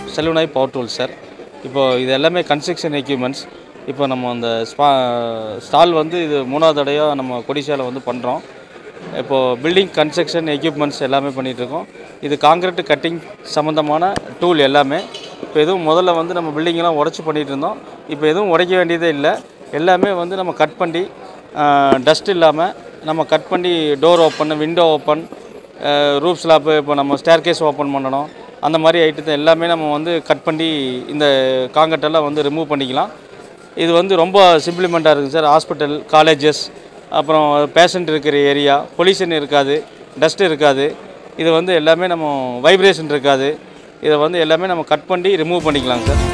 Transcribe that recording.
செல்வனாய் power tool sir இப்போ இது எல்லாமே கன்ஸ்ட்ரக்ஷன் எக்யூப்மெண்ட்ஸ் இப்போ நம்ம அந்த ஸ்பா ஸ்டால் வந்து இது மூணாவது தடையாக நம்ம கொடிசாலை வந்து பண்ணுறோம் இப்போது பில்டிங் கன்ஸ்ட்ரக்ஷன் எக்யூப்மெண்ட்ஸ் எல்லாமே பண்ணிகிட்ருக்கோம் இது காங்கிரீட் கட்டிங் சம்மந்தமான டூல் எல்லாமே இப்போ எதுவும் முதல்ல வந்து நம்ம பில்டிங்கெல்லாம் உடச்சி பண்ணிகிட்டு இருந்தோம் இப்போ எதுவும் உடைக்க வேண்டியதே இல்லை எல்லாமே வந்து நம்ம கட் பண்ணி டஸ்ட் இல்லாமல் நம்ம கட் பண்ணி door open window open roof slab இப்போ நம்ம ஸ்டேர் கேஸ் ஓப்பன் பண்ணணும் அந்த மாதிரி ஐட்டத்தை எல்லாமே நம்ம வந்து கட் பண்ணி இந்த காங்கட்டெல்லாம் வந்து ரிமூவ் பண்ணிக்கலாம் இது வந்து ரொம்ப சிம்பிளிமெண்ட்டாக இருக்குது சார் ஹாஸ்பிட்டல் காலேஜஸ் அப்புறம் பேஷண்ட் இருக்கிற ஏரியா பொல்யூஷன் இருக்காது டஸ்ட் இருக்காது இது வந்து எல்லாமே நம்ம வைப்ரேஷன் இருக்காது இதை வந்து எல்லாமே நம்ம கட் பண்ணி ரிமூவ் பண்ணிக்கலாம் சார்